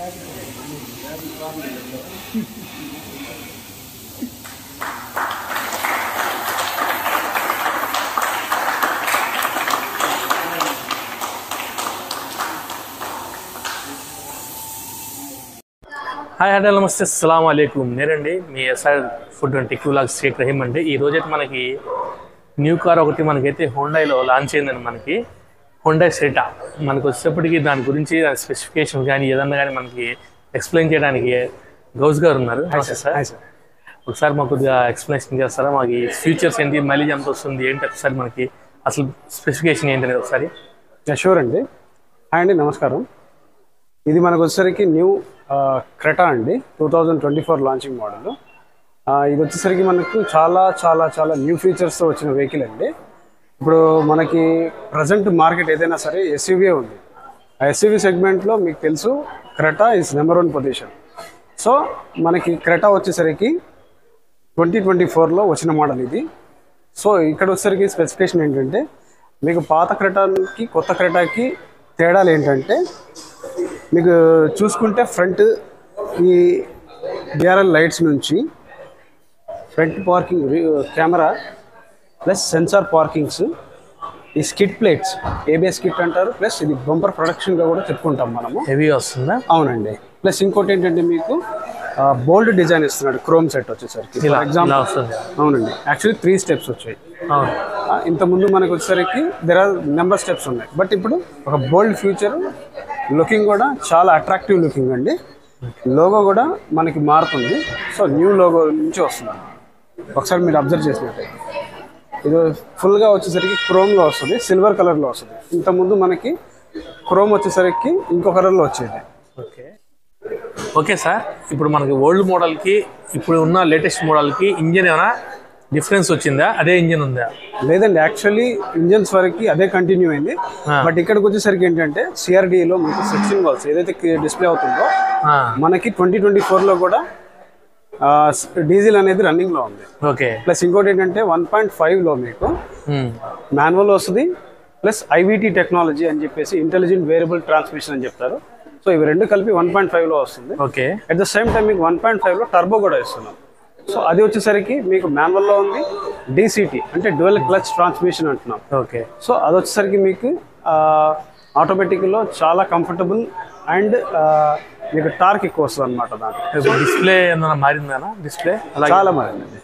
Hi hello నమస్తే అస్సలం అయికుం నేనండి మీ SR food and tech vlogs Shaik Rahim అండి ఈ రోజైతే మనకి న్యూ కార్ ఒకటి మనకైతే హోండాయిలో లాంచ్ అయిందండి మనకి హోండాయ్ సెటా మనకు వచ్చేటప్పటికి దాని గురించి దాని స్పెసిఫికేషన్ కానీ ఏదన్నా కానీ మనకి ఎక్స్ప్లెయిన్ చేయడానికి గౌస్ గారు ఉన్నారు నమస్తే సార్ ఒకసారి మాకు కొద్దిగా ఎక్స్ప్లెనేషన్ చేస్తారా మాకు ఈ ఫీచర్స్ ఏంటి మైలేజ్ ఎంత వస్తుంది ఏంటి ఒకసారి మనకి అసలు స్పెసిఫికేషన్ ఏంటి అనేది ఒకసారి షూర్ అండి హాయ్ అండి నమస్కారం ఇది మనకు వచ్చేసరికి న్యూ క్రెటా అండి two thousand twenty four launching model ఇది వచ్చేసరికి మనకు చాలా చాలా చాలా న్యూ ఫీచర్స్తో వచ్చిన వెహికల్ అండి ఇప్పుడు మనకి ప్రజెంట్ మార్కెట్ ఏదైనా సరే ఎస్యూవీ ఉంది ఆ ఎస్యూవీ సెగ్మెంట్లో మీకు తెలుసు Creta is number one position so మనకి క్రెటా వచ్చేసరికి ట్వంటీ ట్వంటీ ఫోర్లో వచ్చిన మోడల్ ఇది సో ఇక్కడ వచ్చేసరికి స్పెసిఫికేషన్ ఏంటంటే మీకు పాత క్రెటాకి కొత్త క్రెటాకి తేడాలు ఏంటంటే మీకు చూసుకుంటే ఫ్రంట్ ఈ డిఆర్ఎల్ లైట్స్ నుంచి front parking camera plus sensor parkings ఈ స్కిట్ ప్లేట్స్ ఏబిఎస్ స్కిట్ అంటారు ప్లస్ ఇది బంపర్ ప్రొడక్షన్గా కూడా చెప్పుకుంటాం మనము హెవీ వస్తుందా అవునండి ప్లస్ ఇంకోటి ఏంటంటే మీకు బోల్డ్ డిజైన్ ఇస్తున్నాడు క్రోమ్ సెట్ వచ్చేసరికి ఇలా ఫర్ ఎగ్జాంపుల్ ఇలా వస్తుంది అవునండి యాక్చువల్లీ త్రీ స్టెప్స్ వచ్చాయి అవును ఆ, ఇంతకుముందు మనకు వచ్చేసరికి దెర్ ఆర్ నెంబర్ స్టెప్స్ ఉన్నాయి బట్ ఇప్పుడు ఒక బోల్డ్ ఫ్యూచర్ లుకింగ్ కూడా చాలా అట్రాక్టివ్ లుకింగ్ అండి లోగో కూడా మనకి మారుతుంది సో న్యూ లోగో నుంచి వస్తుంది ఒకసారి మీరు అబ్జర్వ్ చేసినట్టయితే ఇది ఫుల్గా వచ్చేసరికి క్రోమ్లో వస్తుంది సిల్వర్ కలర్లో వస్తుంది ఇంతకుముందు మనకి క్రోమ్ వచ్చేసరికి ఇంకో కలర్లో వచ్చేది ఓకే ఓకే సార్ ఇప్పుడు మనకి ఓల్డ్ మోడల్కి ఇప్పుడు ఉన్న లేటెస్ట్ మోడల్కి ఇంజిన్ ఏమైనా డిఫరెన్స్ వచ్చిందా అదే ఇంజిన్ ఉందా లేదండి యాక్చువల్లీ ఇంజన్స్ వరకు అదే కంటిన్యూ అయింది ఆ. బట్ ఇక్కడికి వచ్చేసరికి ఏంటంటే సిఆర్డీలో మీకు సెక్షన్ వాల్స్ ఏదైతే డిస్ప్లే అవుతుందో ఆ, మనకి ట్వంటీ ట్వంటీ ఫోర్లో కూడా డీజిల్ అనేది రన్నింగ్లో ఉంది ఓకే ప్లస్ ఇంకోటి ఏంటంటే వన్ పాయింట్ ఫైవ్లో మీకు ఉమ్, మాన్యువల్ వస్తుంది ప్లస్ ఐవీటీ టెక్నాలజీ అని చెప్పేసి ఇంటెలిజెంట్ వేరియబుల్ ట్రాన్స్మిషన్ అని చెప్తారు సో ఇవి రెండు కలిపి వన్ పాయింట్ ఫైవ్లో వస్తుంది okay at the same time మీకు వన్ పాయింట్ ఫైవ్లో టర్బో కూడా ఇస్తున్నాం సో అది వచ్చేసరికి మీకు మాన్యువల్లో ఉంది డీసీటీ అంటే డ్యువల్ క్లచ్ ట్రాన్స్మిషన్ అంటున్నాం ఓకే సో అది వచ్చేసరికి మీకు ఆటోమేటిక్లో చాలా కంఫర్టబుల్ అండ్ మీకు టార్క్ ఎక్కువ వస్తుంది అనమాట దాంట్లో ఇప్పుడు డిస్ప్లే ఏమైనా మారిందా డిస్ప్లే అలాగే చాలా మారింది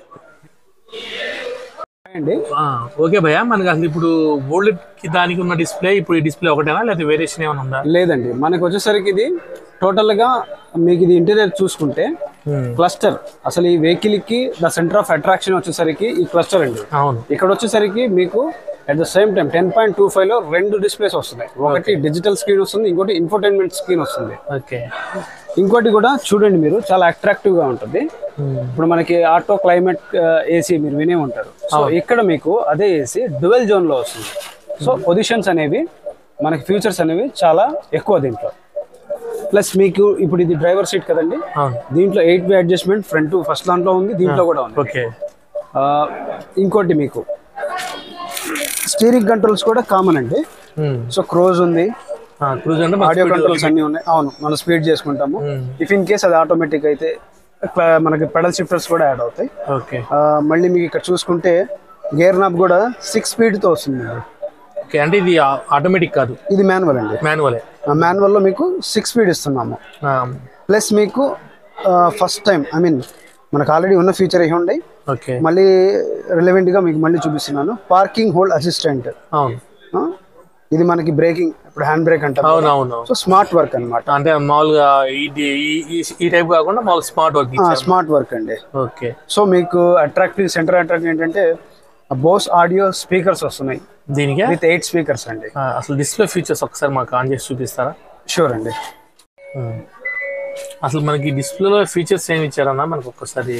అండి ఆ, ఓకే భయ్యా మనకి అసలు ఇప్పుడు ఓల్డ్ కి దానికి ఉన్న డిస్ప్లే ఇప్పుడు ఈ డిస్ప్లే ఒకటేనా లేకపోతే వేరియేషన్ ఏమైనా ఉందా లేదండి మనకు వచ్చేసరికి ఇది టోటల్ గా మీకు ఇది ఇంటీరియర్ చూసుకుంటే ఉమ్, క్లస్టర్ అసలు ఈ వెహికల్ కి ద సెంటర్ ఆఫ్ అట్రాక్షన్ వచ్చేసరికి ఈ క్లస్టర్ అండి అవును ఇక్కడ వచ్చేసరికి మీకు at the same time ten point two five లో రెండు డిస్ప్లేస్ వస్తున్నాయి ఒకటి డిజిటల్ స్క్రీన్ వస్తుంది ఇంకోటి ఇన్ఫోటైన్మెంట్ స్క్రీన్ వస్తుంది ఓకే ఇంకోటి కూడా చూడండి మీరు చాలా అట్రాక్టివ్ గా ఉంటుంది ఉమ్, ఇప్పుడు మనకి ఆటో క్లైమేట్ ఏసీ మీరు వినే ఉంటారు సో ఇక్కడ మీకు అదే ఏసీ డ్యువెల్ జోన్ లో వస్తుంది సో పొజిషన్స్ అనేవి మనకి ఫీచర్స్ అనేవి చాలా ఎక్కువ దీంట్లో ప్లస్ మీకు ఇప్పుడు ఇది డ్రైవర్ సీట్ కదండి అవును దీంట్లో eight way adjustment front first దాంట్లో ఉంది దీంట్లో కూడా ఉంది ఓకే ఆ, ఇంకోటి మీకు స్టీరింగ్ కంట్రోల్స్ కూడా కామన్ అండి ఉమ్, సో క్రోజ్ ఉంది ఆ, క్రూజ్ అంటే ఆడియో కంట్రోల్స్ అన్ని ఉన్నాయి అవును మనం స్పీడ్ చేసుకుంటాము Hmm. ఇఫ్ ఇన్ కేస్ అది ఆటోమేటిక్ అయితే క్ల- మనకి పెడల్ షిఫ్టర్స్ కూడా యాడ్ అవుతాయి ఓకే ఆ, మళ్ళీ మీకు ఇక్కడ చూసుకుంటే గేర్ నాబ్ కూడా సిక్స్ స్పీడ్తో వస్తుంది ఓకే అంటే ఇది ఆటోమేటిక్ కాదు ఇది మాన్యువల్ అండి మాన్యువలే ఆ మాన్యువల్లో మీకు సిక్స్ స్పీడ్ ఇస్తున్నాము ప్లస్ మీకు ఫస్ట్ టైం ఐ మీన్ మనకు ఆల్రెడీ ఉన్న ఫీచర్ ఏ ఉన్నాయి ఓకే మళ్ళీ రిలవెంట్గా మీకు మళ్ళీ చూపిస్తున్నాను పార్కింగ్ హోల్డ్ అసిస్టెంట్ అవును ఇది మనకి బ్రేకింగ్ ఇప్పుడు హ్యాండ్ బ్రేక్ అంటారు అవును అవును సో స్మార్ట్ వర్క్ అనమాట అంటే మామూలుగా ఇది ఈ- ఈ- ఈ టైప్ కాకుండా మామూలు స్మార్ట్ వర్క్ ఇచ్చారు స్మార్ట్ వర్క్ అండి ఓకే సో మీకు అట్రాక్టివ్ సెంటర్ అట్రాక్టివ్ ఏంటంటే బోస్ ఆడియో స్పీకర్స్ వస్తున్నాయి దీనికి విత్ ఎయిట్ స్పీకర్స్ అండి అసలు డిస్ప్లే ఫీచర్స్ ఒకసారి మాకు ఆన్ చేసి చూపిస్తారా షూర్ అండి ఉమ్. అసలు మనకి డిస్ప్లేలో ఫీచర్స్ ఏమి ఇచ్చారన్నా మనకు ఒక్కసారి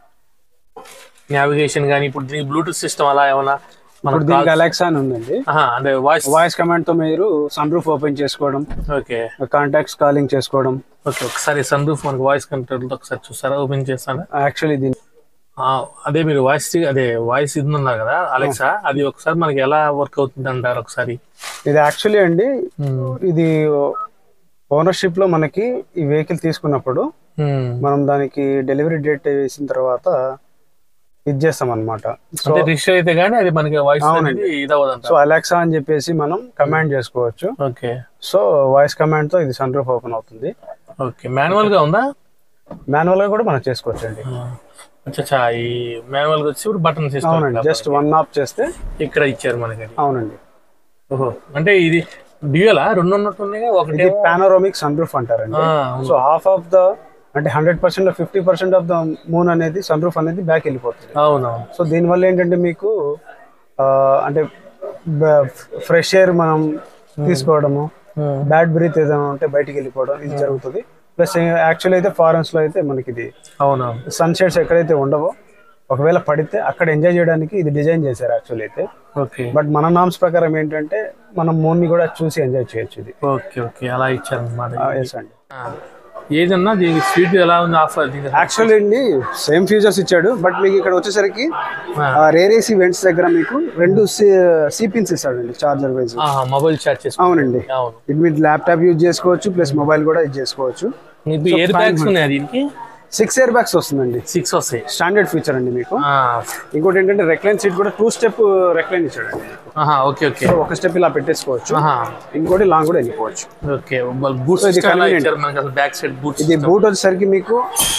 నావిగేషన్ కానీ ఇప్పుడు దీనికి బ్లూటూత్ సిస్టమ్ అలా ఏమన్నా ఇప్పుడు మనకు దీనికి అలెక్సా అని ఉందండి ఆహా, అంటే వాయిస్ వాయిస్ కమాండ్ తో మీరు సన్ రూఫ్ ఓపెన్ చేసుకోవడం ఓకే కాంటాక్ట్స్ కాలింగ్ చేసుకోవడం ఓకే ఒకసారి సన్ రూఫ్ మనకు వాయిస్ కంట్రోల్ ఒకసారి చూస్తారా ఓపెన్ చేస్తారా యాక్చువల్లీ దీని ఆ, అదే మీరు వాయిస్ అదే వాయిస్ ఇది ఉన్నారు కదా అలెక్సా అది ఒకసారి మనకి ఎలా వర్క్ అవుతుంది అంటారు ఒకసారి ఇది యాక్చువల్లీ అండి ఉమ్, ఇది ఓనర్షిప్ లో మనకి ఈ వెహికల్ తీసుకున్నప్పుడు ఉమ్. మనం దానికి డెలివరీ డేట్ వేసిన తర్వాత ఇది చేస్తాం అనమాట సో అంటే రిజిస్టర్ అయితే గానీ అది మనకి వాయిస్ అనేది ఇదవదంట సో అలెక్సా అని చెప్పేసి మనం కమాండ్ చేసుకోవచ్చు ఓకే సో వాయిస్ కమాండ్ తో ఇది సన్ రూఫ్ ఓపెన్ అవుతుంది ఓకే మాన్యువల్ గా ఉందా మాన్యువల్ గా కూడా మనం చేసుకోవచ్చు అండి అచ్చా ఈ మాన్యువల్ గా వచ్చి ఇప్పుడు బటన్ సిస్టమ్ అవునండి జస్ట్ వన్ ఆఫ్ చేస్తే ఇక్కడ ఇచ్చారు మనకి అది. అవునండి ఓహో అంటే ఇది డ్యూయలా రెండు ఉన్నట్టున్నాయి ఒకటి ఇది పానోరామిక్ సన్ రూఫ్ అంటారండి సో హాఫ్ ఆఫ్ ద అంటే హండ్రెడ్ పర్సెంట్ లో fifty percent of the moon అనేది సన్ రూఫ్ అనేది బ్యాక్ వెళ్ళిపోతుంది అవునవును సో దీనివల్ల ఏంటంటే మీకు ఆ, అంటే ఫ్రెష్ ఎయిర్ మనం తీసుకోవడము బ్యాడ్ బ్రీత్ ఏదైనా ఉంటే బయటికి వెళ్ళిపోవడం ఇది జరుగుతుంది ప్లస్ యాక్చువల్ అయితే ఫారెన్స్ లో అయితే మనకి ఇది అవునవును సన్ షేడ్స్ ఎక్కడైతే ఉండవో ఒకవేళ పడితే అక్కడ ఎంజాయ్ చేయడానికి ఇది డిజైన్ చేశారు యాక్చువల్ అయితే ఓకే బట్ మన నామ్స్ ప్రకారం ఏంటంటే మనం మూన్ ని కూడా చూసి ఎంజాయ్ చేయొచ్చు ఇది ఓకే ఓకే అలా ఇచ్చారు అనమాట ఎస్ అండి ఏదన్నా దీనికి స్వీట్ ఎలా ఉంది ఆఫర్ దీనికి యాక్చువల్లీ అండి సేమ్ ఫీచర్స్ ఇచ్చాడు బట్ మీకు ఇక్కడ వచ్చేసరికి రేరేసి వెంట్స్ దగ్గర మీకు రెండు సి పిన్స్ ఇస్తాడండి చార్జర్ వైజ్ మొబైల్ చార్జ్ చేసుకో అవునండి అవును ఇది మీరు ల్యాప్టాప్ యూజ్ చేసుకోవచ్చు ప్లస్ మొబైల్ కూడా యూజ్ చేసుకోవచ్చు మీకు ఎయిర్ బ్యాగ్స్ ఉన్నాయి దీనికి సిక్స్ ఇయర్ బ్యాగ్స్ వస్తుందండి సిక్స్ వస్తాయి స్టాండర్డ్ ఫీచర్ అండి మీకు ఆ, ఇంకోటి ఏంటంటే రెక్లైన్ సీట్ కూడా టూ స్టెప్ రెక్లైన్ ఇచ్చాడండి ఆహా ఓకే ఓకే సో ఒక స్టెప్ ఇలా పెట్టేసుకోవచ్చు ఆహా ఇంకోటి లాంగ్ కూడా వెళ్ళిపోవచ్చు ఓకే బూట్స్ ఇది convenient. ఇచ్చారు మనకి అసలు బ్యాక్ సైడ్ బూట్స్ ఇది బూట్ వచ్చేసరికి మీకు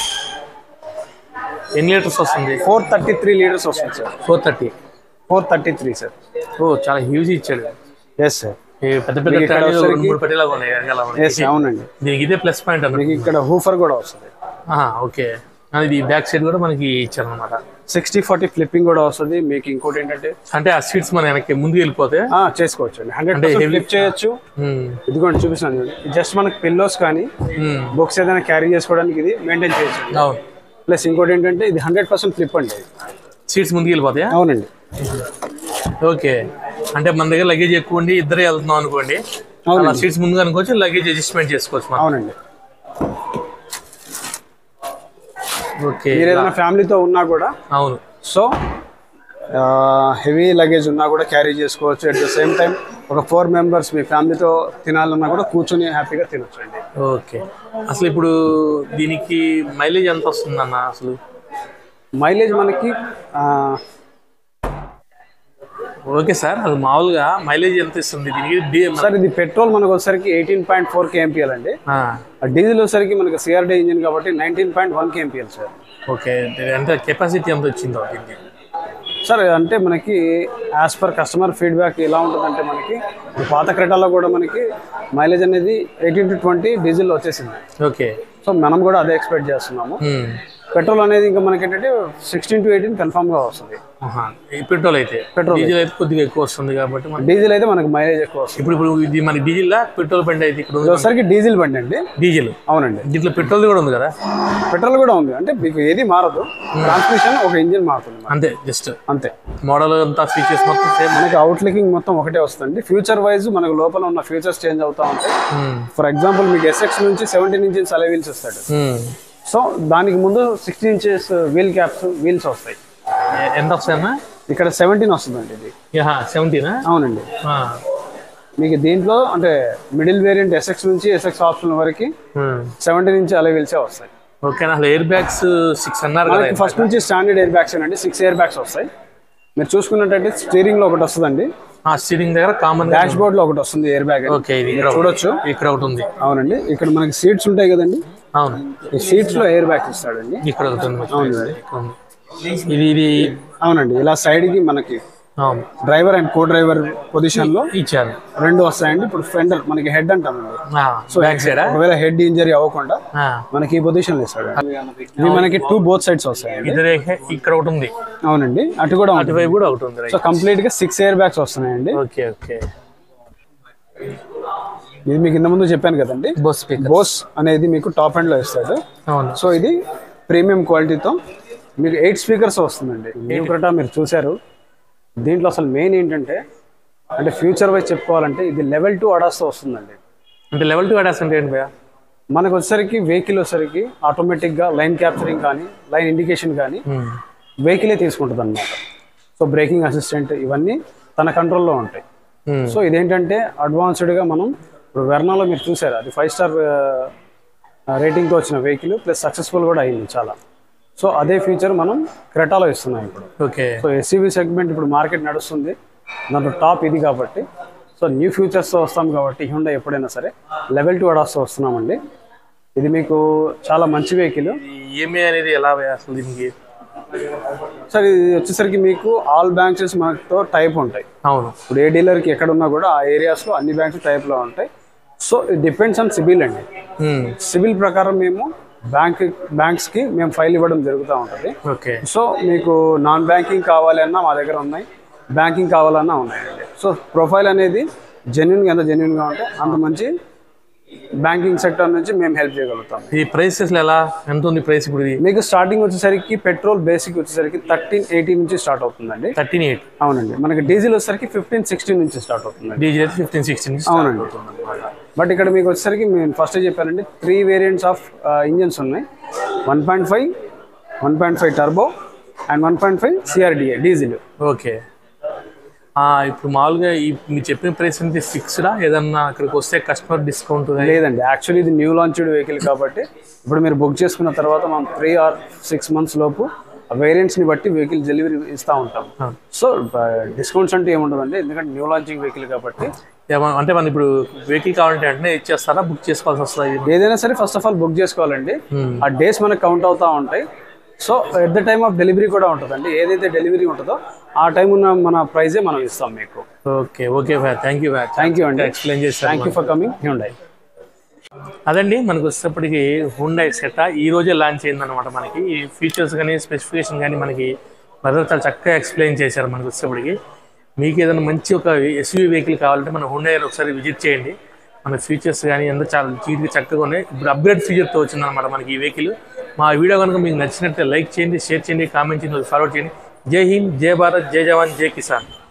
ఎన్ని లీటర్స్ వస్తుంది ఫోర్ థర్టీ త్రీ లీటర్స్ వస్తుంది sir four thirty four thirty three sir ఓ చాలా హ్యూజ్ ఇచ్చాడు ఎస్ సార్ ఈ పెద్ద పెద్ద మీకు ఇక్కడ ట్రాలీలు వచ్చేసరికి- రెండు మూడు పెట్టేలాగా ఉన్నాయి వెనకాల మనకి. ఎస్ అవునండి దీనికి ఇదే ప్లస్ పాయింట్ అన్నమాట మీకు ఇక్కడ హూఫర్ కూడా వస్తుంది ఆహా, ఓకే అది బ్యాక్ సైడ్ కూడా మనకి ఇచ్చారు అనమాట సిక్స్టీ ఫార్టీ ఫ్లిప్పింగ్ కూడా వస్తుంది మీకు ఇంకోటి ఏంటంటే అంటే ఆ సీట్స్ మన వెనక్కి ముందుకు వెళ్ళిపోతే ఆ, చేసుకోవచ్చు అండి హండ్రెడ్ అంటే heavy- ఫ్లిప్ చేయొచ్చు ఉమ్, ఇదిగోండి చూపిస్తాను చూడండి జస్ట్ మనకి పిల్లోస్ కానీ ఉమ్, బుక్స్ ఏదైనా క్యారీ చేసుకోవడానికి ఇది మెయింటైన్ చేయొచ్చు అవును ప్లస్ ఇంకోటి ఏంటంటే ఇది హండ్రెడ్ పర్సెంట్ ఫ్లిప్ అండి ఇది. సీట్స్ ముందుకు వెళ్ళిపోతాయా అవునండి ఓకే అంటే మన దగ్గర లగేజ్ ఎక్కువ ఉండి ఇద్దరే వెళ్తున్నాం అనుకోండి అలా అవునండి సీట్స్ ముందుగా అనుకోవచ్చు లగేజ్ అడ్జస్ట్మెంట్ చేసుకోవచ్చు మనం అవునండి ఓకే మీరు ఏదైనా ఫ్యామిలీతో ఉన్నా కూడా అవును సో హెవీ లగేజ్ ఉన్నా కూడా క్యారీ చేసుకోవచ్చు అట్ ద సేమ్ టైం ఒక ఫోర్ మెంబర్స్ మీ ఫ్యామిలీతో తినాలన్నా కూడా కూర్చొని హ్యాపీగా తినొచ్చు అండి ఓకే అసలు ఇప్పుడు దీనికి మైలేజ్ ఎంత వస్తుందన్న అసలు మైలేజ్ మనకి ఆ, ఓకే సార్ అది మామూలుగా మైలేజ్ ఎంత ఇస్తుంది దీనికి డి- మన- సార్ ఇది పెట్రోల్ మనకు వచ్చేసరికి ఎయిటీన్ పాయింట్ ఫోర్ కేఎంపిఎల్ అండి ఆ, ఆ డీజిల్ వచ్చేసరికి మనకి సిఆర్డీ ఇంజిన్ కాబట్టి nineteen point one KMPL sir okay ఎంత కెపాసిటీ ఎంత వచ్చిందో దీనికి సార్ అంటే మనకి యాజ్ పర్ కస్టమర్ ఫీడ్బ్యాక్ ఎలా ఉంటుందంటే మనకి ఈ పాత క్రెటాలో కూడా మనకి మైలేజ్ అనేది ఎయిటీన్ టు ట్వంటీ డీజిల్ వచ్చేసింది ఓకే సో మనం కూడా అదే ఎక్స్పెక్ట్ చేస్తున్నాము ఉమ్, పెట్రోల్ అనేది ఇంకా మనకి ఏంటంటే సిక్స్టీన్ టు ఎయిటీన్ కన్ఫామ్గా వస్తుంది ఆహా. ఈ పెట్రోల్ అయితే పెట్రోల్ డీజిల్ అయితే కొద్దిగా ఎక్కువ వస్తుంది కాబట్టి మనకి డీజిల్ అయితే మనకి మైలేజ్ ఎక్కువ వస్తుంది ఇప్పుడు ఇప్పుడు ఇది మన డీజిల్ లా పెట్రోల్ బండి అయితే ఇక్కడ ఉంది. వచ్చేసరికి డీజిల్ బండి అండి డీజిల్ అవునండి దీంట్లో పెట్రోల్ కూడా ఉంది కదా పెట్రోల్ కూడా ఉంది అంటే మీకు ఏది మారదు ట్రాన్స్మిషన్ ఒక ఇంజిన్ మారుతుంది మనకి. అంతే జస్ట్ అంతే మోడల్ అంతా ఫీచర్స్ మొత్తం సేమ్ మనకి అవుట్లుకింగ్ మొత్తం ఒకటే వస్తుంది ఫ్యూచర్ వైజ్ మనకు లోపల ఉన్న ఫ్యూచర్స్ చేంజ్ అవుతా ఉంటాయి ఫర్ ఎగ్జాంపుల్ మీకు ఎస్ఎక్స్ నుంచి సెవెంటీన్ ఇంచెస్ అలే వీల్స్ వస్తాడు సో దానికి ముందు sixteen inches wheel caps wheels వస్తాయి ఎంత వస్తాయన్నా ఇక్కడ సెవెంటీన్ వస్తుందండి ఇది సెవెంటీనా అవునండి మీకు దీంట్లో అంటే మిడిల్ వేరియంట్ ఎస్ఎక్స్ నుంచి ఎస్ఎక్స్ ఆప్షన్ వరకు సెవెంటీన్ ఇంచ్ అలే వీల్సే వస్తాయి ఓకే అసలు ఎయిర్ బ్యాగ్స్ సిక్స్ అన్నారు కదా మనకి ఫస్ట్ నుంచి స్టాండర్డ్ ఎయిర్ బ్యాగ్స్ అండి సిక్స్ ఎయిర్ బ్యాగ్స్ వస్తాయి మీరు చూసుకున్నట్టయితే స్టీరింగ్ లో ఒకటి వస్తుందండి ఆ స్టీరింగ్ దగ్గర కామన్ డాష్ బోర్డ్ లో ఒకటి వస్తుంది ఎయిర్ బ్యాగ్ ఓకే ఇది ఇక్కడ చూడొచ్చు ఇక్కడ ఒకటి ఉంది అవునండి ఇక్కడ మనకి సీట్స్ ఉంటాయి కదండి అవును ఈ సీట్స్ లో ఎయిర్ బ్యాగ్స్ ఇస్తాడండి ఇక్కడ ఒకటి ఉంది ఇక్కడ ఉంది. ఇది ఇది అవునండి ఇలా సైడ్ కి మనకి అవును driver and co driver position లో ఇచ్చారు రెండు వస్తాయండి ఇప్పుడు ఫెండర్ మనకి హెడ్ అంటామండి బ్యాక్ సైడా ఒకవేళ హెడ్ ఇంజరీ అవ్వకుండా మనకి ఈ పొజిషన్ లో ఇస్తాడు ఇవి మనకి టూ బోత్ సైడ్స్ వస్తాయండి ఇద్దరు ఇక్కడ ఒకటి ఉంది అవునండి అటు కూడా ఉంటుంది అటువైపు కూడా ఒకటి ఉంది సో కంప్లీట్ గా సిక్స్ ఎయిర్ బ్యాగ్స్ వస్తున్నాయండి ఓకే ఓకే ఇది మీకు ఇంత ముందు చెప్పాను కదండి బస్ స్పీకర్ బోస్ అనేది మీకు టాప్ ఎండ్ లో ఇస్తాడు అవును సో ఇది ప్రీమియం క్వాలిటీతో మీకు ఎయిట్ స్పీకర్స్ వస్తుందండి న్యూ క్రెటా మీరు చూశారు దీంట్లో అసలు మెయిన్ ఏంటంటే అంటే ఫ్యూచర్ వైజ్ చెప్పుకోవాలంటే ఇది లెవెల్ టూ అడాస్తో వస్తుందండి అంటే లెవెల్ టూ అడాస్ అంటే ఏంటి భయ్యా మనకు వచ్చేసరికి వెహికల్ వచ్చేసరికి ఆటోమేటిక్గా లైన్ క్యాప్చరింగ్ కానీ లైన్ ఇండికేషన్ కానీ వెహికలే తీసుకుంటుంది అనమాట సో బ్రేకింగ్ అసిస్టెంట్ ఇవన్నీ తన కంట్రోల్లో ఉంటాయి సో ఇదేంటంటే అడ్వాన్స్డ్గా మనం ఇప్పుడు వెర్నాలో మీరు చూసారు అది ఫైవ్ స్టార్ రేటింగ్తో వచ్చిన వెహికల్ ప్లస్ సక్సెస్ఫుల్ కూడా అయింది చాలా సో అదే ఫీచర్ మనం క్రెటాలో ఇస్తున్నాం ఇప్పుడు ఓకే సో ఎస్యూవీ సెగ్మెంట్ ఇప్పుడు మార్కెట్ నడుస్తుంది దాంట్లో టాప్ ఇది కాబట్టి సో న్యూ ఫ్యూచర్స్తో వస్తాం కాబట్టి హుండా ఎప్పుడైనా సరే లెవెల్ టూ అడాస్తో వస్తున్నామండి ఇది మీకు చాలా మంచి వెహికల్ ఈఎంఐ అనేది ఎలా అసలు దీనికి సార్ ఇది వచ్చేసరికి మీకు ఆల్ బ్యాంక్స్ మనతో టైప్ ఉంటాయి అవును ఇప్పుడు ఏ డీలర్కి ఎక్కడ ఉన్నా కూడా ఆ ఏరియాస్లో అన్ని బ్యాంక్స్ టైప్లో ఉంటాయి so it depends on CIBIL అండి మ్మ్. సిబిల్ ప్రకారం మేము బ్యాంక్ బ్యాంక్స్కి మేము ఫైల్ ఇవ్వడం జరుగుతూ ఉంటుంది ఓకే సో మీకు నాన్ బ్యాంకింగ్ కావాలన్నా మా దగ్గర ఉన్నాయి బ్యాంకింగ్ కావాలన్నా ఉన్నాయండి సో ప్రొఫైల్ అనేది జెన్యున్గా ఎంత జెన్యున్గా ఉంటే అంత మంచి బ్యాంకింగ్ సెక్టర్ నుంచి మేము హెల్ప్ చేయగలుగుతాం ఈ ప్రైసెస్ ఎలా ఎంత ఉంది ప్రైస్ ఇప్పుడు ఇది మీకు స్టార్టింగ్ వచ్చేసరికి పెట్రోల్ బేసిక్ వచ్చేసరికి థర్టీన్ ఎయిటీ నుంచి స్టార్ట్ అవుతుందండి థర్టీన్ ఎయిట్ అవునండి మనకి డీజిల్ వచ్చేసరికి ఫిఫ్టీన్ సిక్స్టీన్ నుంచి స్టార్ట్ అవుతుందండి డీజిల్ అయితే ఫిఫ్టీన్ సిక్స్టీన్ అవునండి బట్ ఇక్కడ మీకు వచ్చేసరికి నేను ఫస్ట్ చెప్పానండి త్రీ వేరియంట్స్ ఆఫ్ ఇంజన్స్ ఉన్నాయి one point five one point five turbo and one point five CRDi diesel okay ఆ, ఇప్పుడు మామూలుగా ఈ మీరు చెప్పిన ప్రైస్ అనేది ఫిక్స్డా ఏదన్నా అక్కడికి వస్తే కస్టమర్ డిస్కౌంట్ లేదండి యాక్చువల్లీ ఇది న్యూ లాంచ్డ్ వెహికల్ కాబట్టి ఇప్పుడు మీరు బుక్ చేసుకున్న తర్వాత మనం త్రీ ఆర్ సిక్స్ మంత్స్ లోపు వేరియంట్స్ని బట్టి వెహికల్ డెలివరీ ఇస్తూ ఉంటాం సో డిస్కౌంట్స్ అంటే ఏముండదండి ఎందుకంటే న్యూ లాంచింగ్ వెహికల్ కాబట్టి ఏమ- అంటే మనం ఇప్పుడు వెహికల్ కావాలంటే వెంటనే ఇచ్చేస్తారా బుక్ చేసుకోవాల్సి వస్తుంది ఏదైనా సరే ఫస్ట్ ఆఫ్ ఆల్ బుక్ చేసుకోవాలండి ఆ డేస్ మనకు కౌంట్ అవుతూ ఉంటాయి so at the time of delivery కూడా ఉంటుందండి ఏదైతే డెలివరీ ఉంటుందో ఆ టైం ఉన్న మన ప్రైజే మనం ఇస్తాం మీకు okay okay but thank you but thank you అండి ఎక్స్ప్లెయిన్ చేశారు thank you for coming Hyundai అదండి మనకు వచ్చేటప్పటికి హుండై సెటా ఈ రోజే లాంచ్ అయిందనమాట మనకి ఈ ఫీచర్స్ కానీ స్పెసిఫికేషన్ కానీ మనకి బ్రదర్ చాలా చక్కగా ఎక్స్ప్లెయిన్ చేశారు మనకు వచ్చేటప్పటికి మీకు ఏదైనా మంచి ఒక ఎస్యూవీ వెహికల్ కావాలంటే మన హుండై ఒకసారి విజిట్ చేయండి మన ఫీచర్స్ కానీ ఎంత చాలా చీట్గా చక్కగా ఉన్నాయి ఇప్పుడు అప్గ్రేడ్ ఫీచర్తో వచ్చిందనమాట మనకి ఈ వెహికల్ మా వీడియో కనుక మీకు నచ్చినట్లయితే లైక్ చేయండి షేర్ చేయండి కామెంట్ చేయండి ఫార్వర్డ్ చేయండి జై హింద్ జై భారత్ జై జవాన్ జై కిసాన్